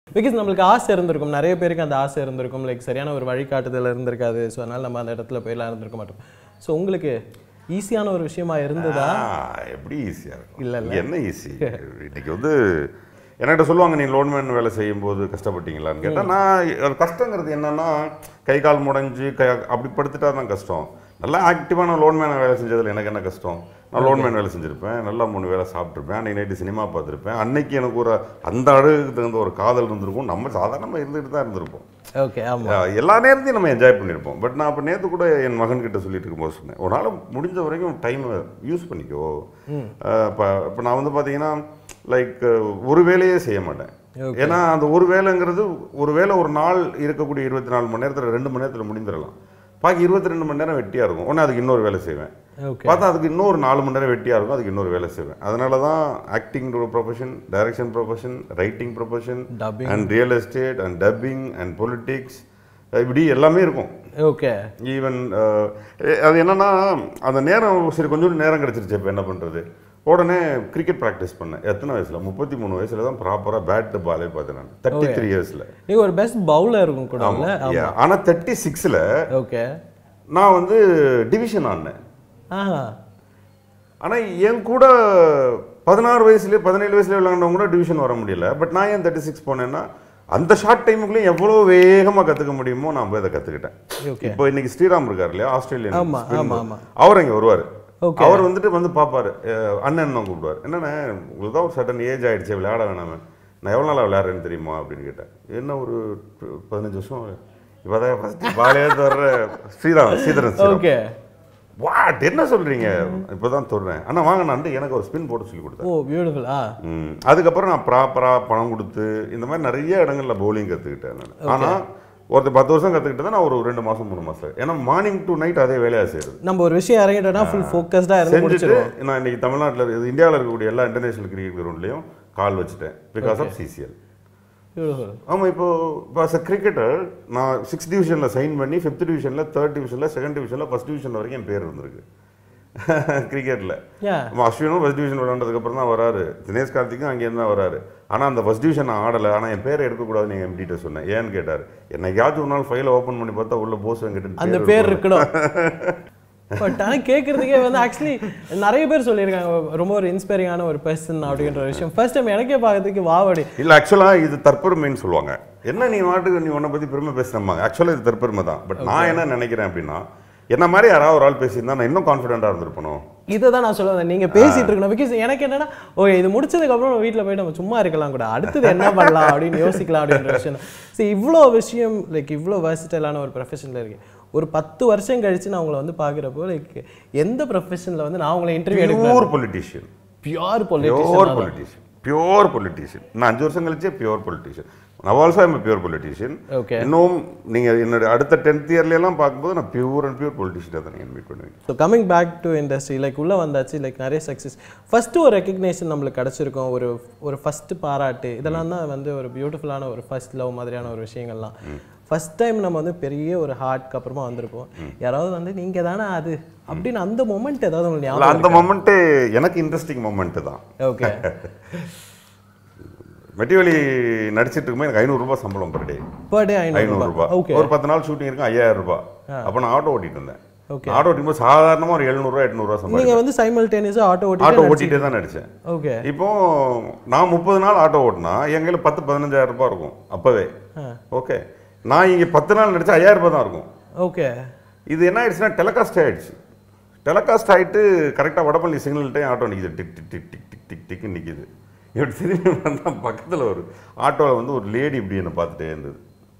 Because நம்மளுக்கு ஆசை இருந்திருக்கும் நிறைய பேருக்கு அந்த ஆசை இருந்திருக்கும் லைக் சரியான ஒரு வழிகாட்டுதல் இருந்திருக்காது ஸோ அதனால நம்ம அந்த இடத்துல போயெல்லாம் இருந்திருக்க மாட்டோம் ஸோ உங்களுக்கு ஈஸியான ஒரு விஷயமா இருந்ததா ஆ, எப்படி ஈஸியாக இருக்கும் இல்ல, இங்க என்ன ஈஸி இன்னைக்கு வந்து என்கிட்ட சொல்லுவாங்க நீ லோன்மேன் வேலை செய்யும்போது கஷ்டப்பட்டீங்களான்னு கேட்டால் நான் அது கஷ்டங்கிறது என்னன்னா கை கால் முடைஞ்சு கை அப்படி படுத்துட்டா தான் கஷ்டம் நல்லா ஆக்டிவான லோன்மேன் வேலை செஞ்சதில் எனக்கு என்ன கஷ்டம் நான் லோன்மேன் வேலை செஞ்சுருப்பேன் நல்லா மூணு வேலை சாப்பிட்ருப்பேன் அன்னைக்கு நைட்டு சினிமா பார்த்துருப்பேன் அன்னைக்கு எனக்கு ஒரு அந்த அழகுக்கு தகுந்த ஒரு காதல் இருந்திருக்கும் நம்ம சாதாரணமாக இருந்துகிட்டு தான் இருந்திருப்போம் ஓகே ஆமா அஹ் எல்லா நேரத்தையும் நம்ம என்ஜாய் பண்ணியிருப்போம் பட் நான் அப்போ நேற்று கூட என் மகன் கிட்ட சொல்லிட்டு இருக்கும்போது சொன்னேன் ஒரு நாள் முடிஞ்ச வரைக்கும் டைமை யூஸ் பண்ணிக்கோ இப்போ இப்போ நான் வந்து பார்த்தீங்கன்னா லைக் ஒரு வேலையே செய்ய மாட்டேன் ஏன்னா அந்த ஒரு வேலைங்கிறது ஒரு வேலை ஒரு நாள் இருக்கக்கூடிய இருபத்தி நாலு மணி நேரத்தில் ரெண்டு மணி நேரத்தில் முடிந்துடலாம் பாக்கி இருபத்தி ரெண்டு மணி நேரம் வெட்டியாக இருக்கும் உடனே அதுக்கு இன்னொரு வேலை செய்வேன் ஓகே பார்த்தா அதுக்கு இன்னொரு நாலு மணி நேரம் வெட்டியாக இருக்கும் அதுக்கு இன்னொரு வேலை செய்வேன் அதனால தான் ஆக்டிங் ஒரு profession direction profession writing profession Dubbing. And real estate and dubbing and politics இப்படி எல்லாமே இருக்கும் ஓகே ஈவன் அது என்னன்னா அந்த நேரம் சரி கொஞ்சம் நேரம் கிடச்சிருச்சு இப்போ என்ன பண்ணுறது உடனே கிரிக்கெட் ப்ராக்டிஸ் பண்ணேன் எத்தனை வயசில் முப்பத்தி மூணு வயசுல தான் ப்ராப்பராக பேட் பாலே பார்த்தேன் நான் தேர்ட்டி த்ரீ இயர்ஸில் நீங்க ஒரு பெஸ்ட் பவுலர் இருக்கும் கூட இல்ல ஆனால் தேர்ட்டி சிக்ஸில் ஓகே நான் வந்து டிவிஷன் ஆடினேன் ஆஹா ஆனால் என் கூட பதினாறு வயசுலேயே பதினேழு வயசுல விளையாண்டவங்க கூட டிவிஷன் வர முடியல பட் நான் ஏன் தேர்ட்டி சிக்ஸ் போனேன்னா அந்த ஷார்ட் டைமுக்குள்ளேயும் எவ்வளோ வேகமாக கற்றுக்க முடியுமோ நான் போய் அதை கற்றுக்கிட்டேன் ஓகே இப்போ இன்னைக்கு ஸ்ரீராம் இருக்கார் இல்லையா ஆஸ்திரேலியன் ஆமா, spinner. ஆமா, ஆமா. அவர் இங்கே வருவார் Okay. அவர் வந்துட்டு வந்து பார்ப்பாரு அஹ், அண்ணன் தான் கூப்பிடுவார் என்னண்ணே உங்களுக்கு தான் ஒரு சட்டன் ஏஜ் ஆயிடுச்சு விளையாட வேணாமே நான் எவ்வளோ நாளாக விளையாடுறேன்னு தெரியுமா அப்படின்னு கேட்டேன் என்ன ஒரு பதினஞ்சு வருஷம் இப்போதான் ஃபர்ஸ்ட் பாலே வர்ற ஸ்ரீராம் ஸ்ரீதரன் ஸ்ரீராம் ஓகே வாட் என்ன சொல்றீங்க இப்போதான் சொல்றேன் அண்ணா வாங்க நான் வந்து எனக்கு ஒரு ஸ்பின் போட்டு சொல்லி கொடுத்தேன் ஓ பியூட்டிஃபுல் ஆ ம். அதுக்கப்புறம் நான் ப்ராப்பராக பணம் கொடுத்து இந்த மாதிரி நிறைய இடங்கள்ல பவுலிங் கற்றுக்கிட்டேன் நான் ஆனால் ஒருத்தர் பத்து வருஷம் கற்றுக்கிட்டு நான் ஒரு ரெண்டு மாதம் மூணு மாதம் ஏன்னா மார்னிங் டு நைட் அதே வேலையாக செய்யுது நம்ம ஒரு விஷயம் இறங்கிட்டோம்னா ஃபுல் ஃபோக்கஸ்டா இருந்து செஞ்சுட்டு முடிச்சிருவோம் நான் இன்னைக்கு தமிழ்நாட்டில் இந்தியாவில் இருக்கக்கூடிய எல்லா இன்டர்நேஷனல் கிரிக்கெட் கிரவுண்ட்லையும் கால் வச்சுட்டேன் பிகாஸ் ஆஃப் சிசிஎல் பியூட்டிஃபுல் ஆமாம் இப்போ இப்போ அஸ் அ கிரிக்கெட்டர் நான் சிக்ஸ் டிவிஷனில் சைன் பண்ணி ஃபிஃப்த் டிவிஷனில் தேர்ட் டிவிஷனில் செகண்ட் டிவிஷனில் ஃபஸ்ட் டிவிஷன் வரைக்கும் என் பேர் இருந்திருக்கு கிரிக்கெட்டில் யா நம்ம அஸ்வினும் ஃபஸ்ட் டிவிஷன் விளாண்டதுக்கப்புறம் தான் வராரு தினேஷ் கார்த்திக்கும் அங்கேருந்து தான் வராரு ஆனால் அந்த ஃபஸ்ட் டிவிஷன் நான் ஆடலை ஆனால் என் பேரை எடுக்கக்கூடாதுன்னு எங்கள் எம்டிட்ட சொன்னேன் ஏன்னு கேட்டார் என்னைக்காச்சும் ஒரு நாள் ஃபைலை ஓப்பன் பண்ணி பார்த்தா உள்ள போஸ் வெங்கட் அந்த பேர் இருக்கணும் பட் ஆனால் கேட்குறதுக்கே வந்து ஆக்சுவலி நிறைய பேர் சொல்லியிருக்காங்க ரொம்ப ஒரு இன்ஸ்பைரிங்கான ஒரு பர்சன் அப்படின்ற ஒரு விஷயம் ஃபர்ஸ்ட் டைம் எனக்கே பார்க்கறதுக்கு வாவடி இல்லை ஆக்சுவலாக இது தற்பெருமைன்னு சொல்லுவாங்க என்ன நீ மாட்டுக்கு நீ உன்னை பற்றி பெருமை பேசுனம்மாங்க ஆக்சுவலாக இது தற்பெருமை தான் பட் நான் என்ன நினைக்கிறேன் அப்படின்னா என்ன மாதிரி யாராவது ஒரு ஆள் பேசியிருந்தா நான் இன்னும் கான்ஃபிடென்ட்டாக இருந்திருப்பணும் இதை தான் நான் சொல்ல வந்தேன் நீங்க பேசிட்டு இருக்கணும் பிகாஸ் எனக்கு என்னன்னா ஓ இது முடிச்சதுக்கு அப்புறம் நம்ம வீட்டில் போய் நம்ம சும்மா இருக்கலாம் கூட அடுத்தது என்ன பண்ணலாம் அப்படின்னு யோசிக்கலாம் அப்படின்ற விஷயம் சரி இவ்வளோ விஷயம் லைக் இவ்வளோ வெர்சிட்டலான ஒரு ப்ரொஃபஷனில் இருக்கு ஒரு பத்து வருஷம் கழிச்சு நான் உங்களை வந்து பார்க்குறப்போ லைக் எந்த ப்ரொஃபஷனில் வந்து நான் உங்களை இன்டர்வியூ எடுக்கிறேன் pure politician pure pure politician politician pure politician நான் அஞ்சு வருஷம் கழிச்சே பியூர் பொலிட்டீஷியன் நான் also am pure politician okay இன்னும் நீங்கள் என்னோட அடுத்த டென்த் இயர்லாம் பார்க்கும்போது நான் பியூர் அண்ட் பியூர் பொலிட்டீஷியனை தான் நீங்கள் மீட் பண்ணுவீங்க so coming back to industry like உள்ளே வந்தாச்சு லைக் நிறைய சக்ஸஸ் ஃபஸ்ட்டு ஒரு ரெக்கக்னேஷன் நம்மளுக்கு கிடச்சிருக்கும் ஒரு ஒரு ஃபஸ்ட்டு பாராட்டு இதெல்லாம் தான் வந்து ஒரு பியூட்டிஃபுல்லான ஒரு ஃபர்ஸ்ட் லவ் மாதிரியான ஒரு விஷயங்கள்லாம் ஃபர்ஸ்ட் டைம் நம்ம வந்து பெரிய ஒரு ஹார்ட்க்கு அப்புறமா வந்திருப்போம் யாராவது வந்து நீங்கள் தானே அது அப்படின்னு அந்த மொமெண்ட் ஏதாவது உங்களுக்கு இல்ல, ஞாபகம் அந்த மொமெண்ட்டு எனக்கு இன்ட்ரெஸ்டிங் மொமெண்ட்டு தான் ஓகே மெட்டிவெளி நடிச்சிட்டு இருக்கும்போது எனக்கு ஐநூறுரூபா சம்பளம் பர் டே பர் டே ஐநூறு ஐநூறுரூபா ஓகே ஒரு பத்து நாள் ஷூட்டிங் இருக்கும் ஐயாயிரம் ரூபாய் அப்போ நான் ஆட்டோ ஓட்டிட்டு இருந்தேன் Okay. ஆட்டோ ஓட்டிக்கும் போது சாதாரணமாக ஒரு எழுநூறுவா எட்நூறுவா சம்பாதிச்சேன் நீங்கள் வந்து சைமல்டேனியஸாக ஆட்டோ ஆட்டோ ஓட்டி ஓட்டிகிட்டே தான் நடித்தேன் ஓகே இப்போ நான் முப்பது நாள் ஆட்டோ ஓட்டினா என் கையில் பத்து பதினஞ்சாயிரம் ரூபாய் இருக்கும் அப்போவே ஓகே நான் இங்கே பத்து நாள் நடிச்சா ஐயாயிரம் ரூபாய் தான் இருக்கும் ஓகே இது என்ன ஆயிடுச்சுன்னா டெலகாஸ்ட் ஆயிடுச்சு டெலகாஸ்ட் ஆயிட்டு கரெக்டாக வடபள்ளி சிக்னல்கிட்டே ஆட்டோ நிற்கிது tick tick tick tick tick tick டிக்னு நிற்கிது இப்படி திரும்பி வந்தால் பக்கத்தில் ஒரு ஆட்டோவில் வந்து ஒரு லேடி இப்படி என்னை பார்த்துட்டே இருந்தது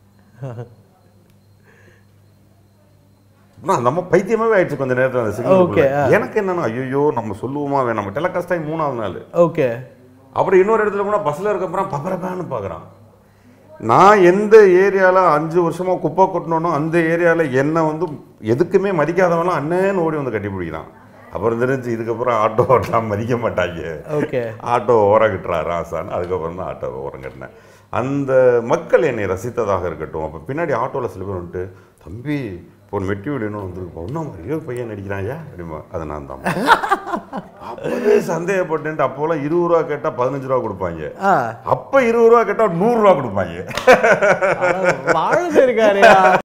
நான் நம்ம பைத்தியமாவே ஆயிடுச்சு கொஞ்ச நேரத்தில் அந்த Okay, சிக்னல் எனக்கு என்னன்னா ஐயோ நம்ம சொல்லுவோமா வேணாம் நம்ம டெலகாஸ்ட் ஆகி மூணாவது நாள் ஓகே அப்புறம் இன்னொரு இடத்துல கூட பஸ்ஸில் இருக்கப்புறம் பப்பரப்பான்னு பார்க்குறான் நான் எந்த ஏரியாவில் அஞ்சு வருஷமா குப்பை கொட்டணும் அந்த ஏரியாவில் என்னை வந்து எதுக்குமே மதிக்காதவனும் அண்ணேன்னு ஓடி வந்து கட்டி பிடிக்கிறான் அப்புறம் தெரிஞ்சு இதுக்கப்புறம் ஆட்டோ ஓட்டலாம் மதிக்க மாட்டாங்க ஓகே ஆட்டோ ஓரம் கட்டுறா ராசான்னு அதுக்கப்புறம் தான் ஆட்டோ ஓரம் கட்டினேன் அந்த மக்கள் என்னை ரசித்ததாக இருக்கட்டும் அப்போ பின்னாடி ஆட்டோவில் சில பேர் வந்துட்டு தம்பி ஒரு மெட்டியூடு இன்னும் வந்துருக்கு ஒன்றும் மாதிரியே ஒரு பையன் நடிக்கிறாங்க அப்படிமா அது நான் தான் அப்பவே சந்தேகப்பட்டேன்ட்டு அப்போலாம் இருபது ரூபா கேட்டால் பதினஞ்சு ரூபா கொடுப்பாங்க ஆ அப்போ இருபது ரூபா கேட்டால் நூறுரூவா கொடுப்பாங்க வாழ்ந்து இருக்காருயா